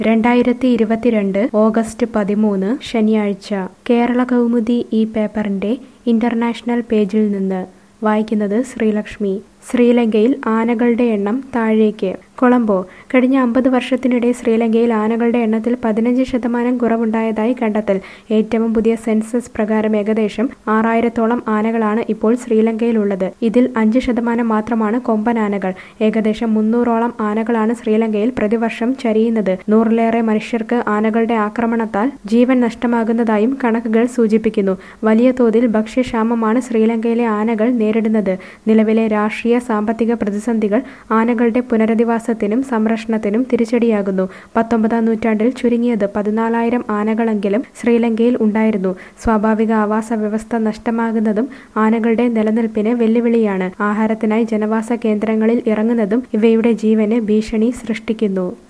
രണ്ടായിരത്തി ഇരുപത്തിരണ്ട് ഓഗസ്റ്റ് പതിമൂന്ന് ശനിയാഴ്ച കേരള കൗമുദി ഈ പേപ്പറിന്റെ ഇന്റർനാഷണൽ പേജിൽ നിന്ന് വായിക്കുന്നത് ശ്രീലക്ഷ്മി ശ്രീലങ്കയിൽ ആനകളുടെ എണ്ണം താഴേക്ക് കൊളംബോ കഴിഞ്ഞ അമ്പത് വർഷത്തിനിടെ ശ്രീലങ്കയിൽ ആനകളുടെ എണ്ണത്തിൽ പതിനഞ്ച് ശതമാനം കുറവുണ്ടായതായി കണ്ടെത്തൽ ഏറ്റവും പുതിയ സെൻസസ് പ്രകാരം ഏകദേശം ആറായിരത്തോളം ആനകളാണ് ഇപ്പോൾ ശ്രീലങ്കയിലുള്ളത് ഇതിൽ അഞ്ച് ശതമാനം മാത്രമാണ് കൊമ്പൻ ആനകൾ ഏകദേശം മുന്നൂറോളം ആനകളാണ് ശ്രീലങ്കയിൽ പ്രതിവർഷം ചരിയുന്നത് നൂറിലേറെ മനുഷ്യർക്ക് ആനകളുടെ ആക്രമണത്താൽ ജീവൻ നഷ്ടമാകുന്നതായും കണക്കുകൾ സൂചിപ്പിക്കുന്നു വലിയ തോതിൽ ഭക്ഷ്യക്ഷാമമാണ് ശ്രീലങ്കയിലെ ആനകൾ നേരിടുന്നത് നിലവിലെ രാഷ്ട്രീയ സാമ്പത്തിക പ്രതിസന്ധികൾ ആനകളുടെ പുനരധിവാസത്തിനും സംരക്ഷണത്തിനും തിരിച്ചടിയാകുന്നു പത്തൊമ്പതാം നൂറ്റാണ്ടിൽ ചുരുങ്ങിയത് പതിനാലായിരം ആനകളെങ്കിലും ശ്രീലങ്കയിൽ ഉണ്ടായിരുന്നു സ്വാഭാവിക ആവാസ വ്യവസ്ഥ നഷ്ടമാകുന്നതും ആനകളുടെ നിലനിൽപ്പിന് വെല്ലുവിളിയാണ് ആഹാരത്തിനായി ജനവാസ കേന്ദ്രങ്ങളിൽ ഇറങ്ങുന്നതും ഇവയുടെ ജീവന് ഭീഷണി സൃഷ്ടിക്കുന്നു